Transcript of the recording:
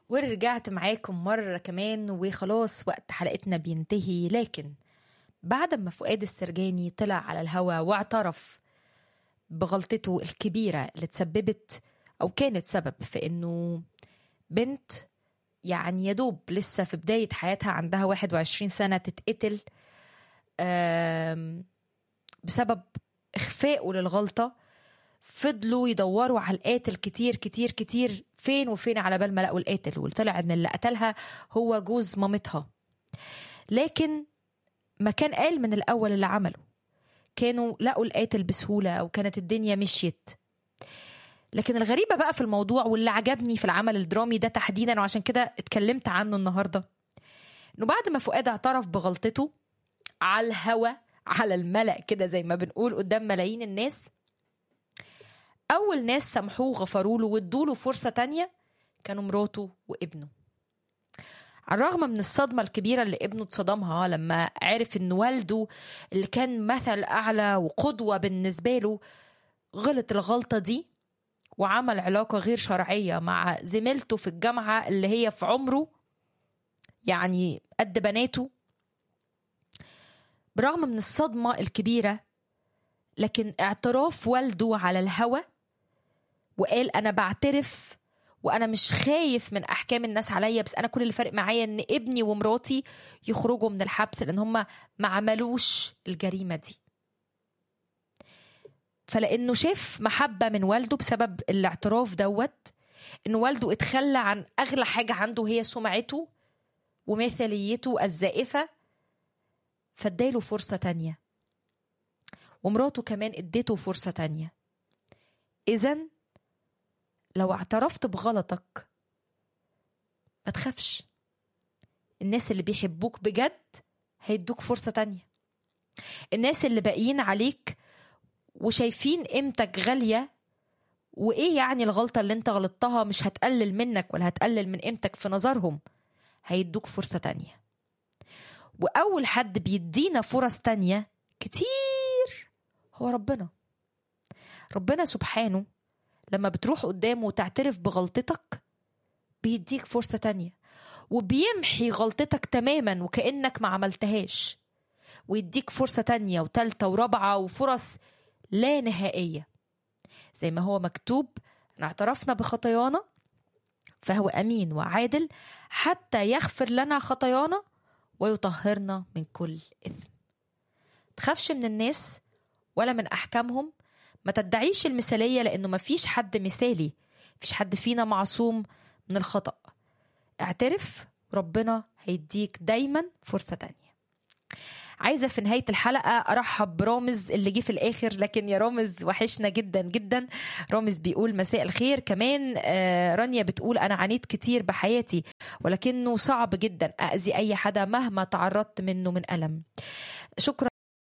ورجعت معاكم مرة كمان وخلاص وقت حلقتنا بينتهي لكن بعد ما فؤاد السرجاني طلع على الهوا واعترف بغلطته الكبيرة اللي تسببت أو كانت سبب في إنه بنت يعني يدوب لسه في بداية حياتها عندها 21 سنة تتقتل آم، بسبب إخفائه للغلطة فضلوا يدوروا على القاتل كتير كتير كتير فين وفين على بال ما لقوا القاتل وطلع ان اللي قتلها هو جوز مامتها لكن ما كان قال من الاول اللي عمله كانوا لقوا القاتل بسهوله او كانت الدنيا مشيت لكن الغريبه بقى في الموضوع واللي عجبني في العمل الدرامي ده تحديدا وعشان كده اتكلمت عنه النهارده انه بعد ما فؤاد اعترف بغلطته على الهوا على الملأ كده زي ما بنقول قدام ملايين الناس أول ناس سامحوه وغفروا له وادوا له فرصة تانية كانوا مراته وابنه على الرغم من الصدمة الكبيرة اللي ابنه اتصدمها لما عرف ان والده اللي كان مثل أعلى وقدوة بالنسبة له غلط الغلطة دي وعمل علاقة غير شرعية مع زميلته في الجامعة اللي هي في عمره يعني قد بناته برغم من الصدمة الكبيرة لكن اعتراف والده على الهوى وقال انا بعترف وانا مش خايف من احكام الناس عليا بس انا كل اللي فارق معايا ان ابني ومراتي يخرجوا من الحبس لان هم ما عملوش الجريمه دي فلانه شاف محبه من والده بسبب الاعتراف دوت ان والده اتخلى عن اغلى حاجه عنده هي سمعته ومثاليته الزائفه فاداله فرصه تانيه ومراته كمان اديته فرصة تانية إذا لو اعترفت بغلطك ما تخافش الناس اللي بيحبوك بجد هيدوك فرصة تانية الناس اللي باقيين عليك وشايفين قيمتك غالية وإيه يعني الغلطة اللي انت غلطتها مش هتقلل منك ولا هتقلل من قيمتك في نظرهم هيدوك فرصة تانية وأول حد بيدينا فرص تانية كتير هو ربنا ربنا سبحانه لما بتروح قدامه وتعترف بغلطتك بيديك فرصة تانية وبيمحي غلطتك تماما وكأنك ما عملتهاش ويديك فرصة تانية وتالتة ورابعة وفرص لا نهائية زي ما هو مكتوب ان اعترفنا بخطايانا فهو أمين وعادل حتى يغفر لنا خطايانا ويطهرنا من كل إثم تخافش من الناس ولا من احكامهم ما تدعيش المثاليه لانه ما فيش حد مثالي فيش حد فينا معصوم من الخطا اعترف ربنا هيديك دايما فرصه تانية عايزه في نهايه الحلقه ارحب برامز اللي جه في الاخر لكن يا رامز وحشنا جدا جدا رامز بيقول مساء الخير كمان آه رانيا بتقول انا عانيت كتير بحياتي ولكنه صعب جدا اذي اي حدا مهما تعرضت منه من الم شكرا